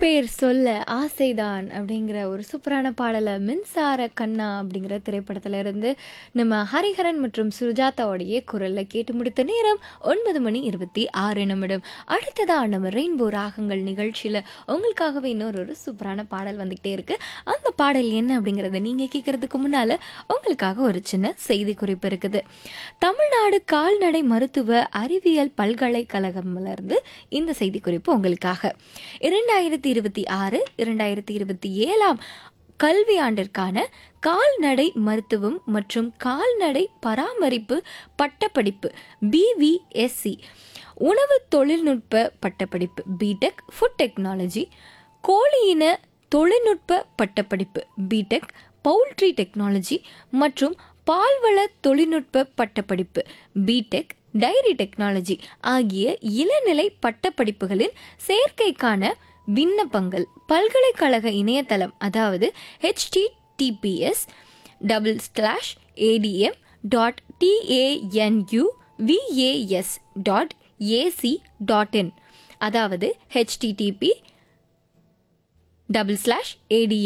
பேர் சொல்ல ஆசைதான் அப்படிங்கிற ஒரு சூப்பரான பாடலை மின்சார கண்ணா அப்படிங்கிற திரைப்படத்துல இருந்து நம்ம ஹரிஹரன் மற்றும் சுஜாதாவுடைய குரல்ல கேட்டு முடித்த நேரம் ஒன்பது மணி இருபத்தி ஆறு நிமிடம் அடுத்ததா நம்ம ரெயின்போ ராகங்கள் நிகழ்ச்சியில உங்களுக்காகவே இன்னொரு ஒரு சூப்பரான பாடல் வந்துகிட்டே இருக்கு அந்த பாடல் என்ன அப்படிங்கறத நீங்க கேட்கறதுக்கு முன்னால உங்களுக்காக ஒரு சின்ன செய்தி குறிப்பு இருக்குது தமிழ்நாடு கால்நடை மருத்துவ அறிவியல் பல்கலைக்கழகம்ல இருந்து இந்த செய்தி குறிப்பு உங்களுக்காக இரண்டாயிரத்தி இருபத்தி ஆறு இரண்டாயிரத்தி இருபத்தி ஏழாம் கல்வியாண்டிற்கான கால்நடை மருத்துவம் மற்றும் கால்நடை பராமரிப்பு பட்டப்படிப்பு பிவிஎஸ்சி உணவு தொழில்நுட்ப பட்டப்படிப்பு பிடெக் ஃபுட் டெக்னாலஜி கோழியின தொழில்நுட்ப பட்டப்படிப்பு பிடெக் பவுல்ட்ரி டெக்னாலஜி மற்றும் பால்வள தொழில்நுட்ப பட்டப்படிப்பு பிடெக் டைரி டெக்னாலஜி ஆகிய இளநிலை பட்டப்படிப்புகளின் சேர்க்கைக்கான விண்ணப்பங்கள் பல்கலைக்கழக இணையதளம் அதாவது https double slash ATM dot TANU VAS dot AC dot in அதாவது http டபுள் ஸ்லாஷ் ஏடிஎம்